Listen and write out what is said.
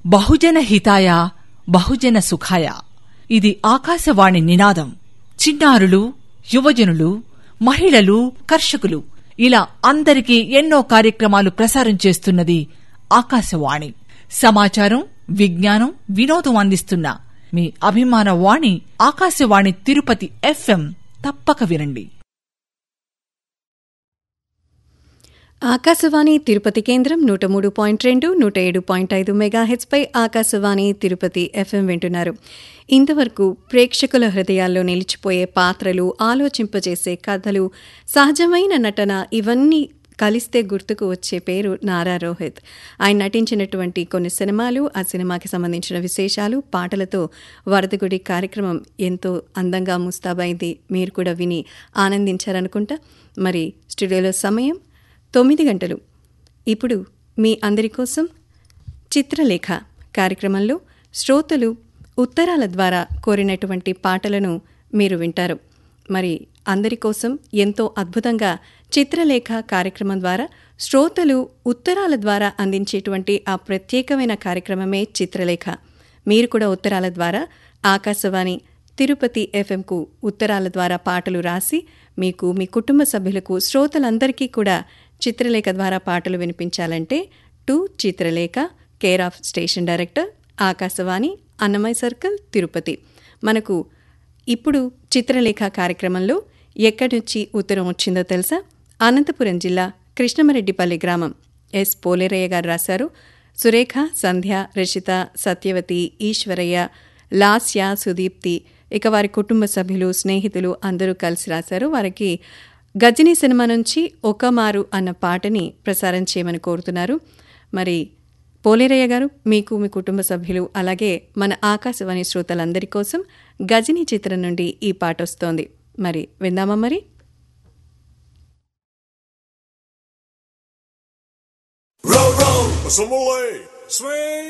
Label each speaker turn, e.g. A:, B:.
A: బహుజన హితాయ బహుజన సుఖాయ ఇది ఆకాశవాణి నినాదం చిన్నారులు యువజనులు మహిళలు కర్షకులు ఇలా అందరికీ ఎన్నో కార్యక్రమాలు ప్రసారం చేస్తున్నది ఆకాశవాణి సమాచారం విజ్ఞానం వినోదం అందిస్తున్న మీ అభిమాన వాణి ఆకాశవాణి తిరుపతి ఎఫ్ఎం తప్పక వినండి
B: ఆకాశవాణి తిరుపతి కేంద్రం నూట మూడు పాయింట్ రెండు నూట ఏడు పాయింట్ ఐదు మెగాహెచ్పై ఆకాశవాణి తిరుపతి ఎఫ్ఎం వింటున్నారు ఇంతవరకు ప్రేక్షకుల హృదయాల్లో నిలిచిపోయే పాత్రలు ఆలోచింపజేసే కథలు సహజమైన నటన ఇవన్నీ కలిస్తే గుర్తుకు వచ్చే పేరు నారా రోహిత్ ఆయన నటించినటువంటి కొన్ని సినిమాలు ఆ సినిమాకి సంబంధించిన విశేషాలు పాటలతో వరదగుడి కార్యక్రమం ఎంతో అందంగా ముస్తాబైంది మీరు కూడా విని ఆనందించారనుకుంటా మరి స్టూడియోలో సమయం తొమ్మిది గంటలు ఇప్పుడు మీ అందరి కోసం చిత్రలేఖ కార్యక్రమంలో శ్రోతలు ఉత్తరాల ద్వారా కోరినటువంటి పాటలను మీరు వింటారు మరి అందరి కోసం ఎంతో అద్భుతంగా చిత్రలేఖ కార్యక్రమం ద్వారా శ్రోతలు ఉత్తరాల ద్వారా అందించేటువంటి ఆ ప్రత్యేకమైన కార్యక్రమమే చిత్రలేఖ మీరు కూడా ఉత్తరాల ద్వారా ఆకాశవాణి తిరుపతి ఎఫ్ఎంకు ఉత్తరాల ద్వారా పాటలు రాసి మీకు మీ కుటుంబ సభ్యులకు శ్రోతలందరికీ కూడా చిత్రలేఖ ద్వారా పాటలు వినిపించాలంటే to Chitralekha care of station director Akashvani Annamayya circle Tirupati మనకు ఇప్పుడు చిత్రలేఖ కార్యక్రమంలో ఎక్కడి నుంచి ఉత్తరం వచ్చిందో తెలుసా అనంతపురం జిల్లా కృష్ణమరెడ్డిపల్లి గ్రామం ఎస్ పోలేరయ్య గారు రాశారు సురేఖ సంధ్య రషిత సత్యవతి ఈశ్వరయ్య లాస్య సుదీప్తి ఇక వారి కుటుంబ సభ్యులు స్నేహితులు అందరూ కలిసి రాశారు వారికి గజనీ సినిమా నుంచి ఒక మారు అన్న పాటని ప్రసారం చేయమని కోరుతున్నారు మరి పోలేరయ్య గారు మీకు మీ కుటుంబ సభ్యులు అలాగే మన ఆకాశవాణి శ్రోతలందరి కోసం గజనీ చిత్రం నుండి ఈ పాట వస్తోంది మరి విందామా మరి
C: Row, row, some Swing.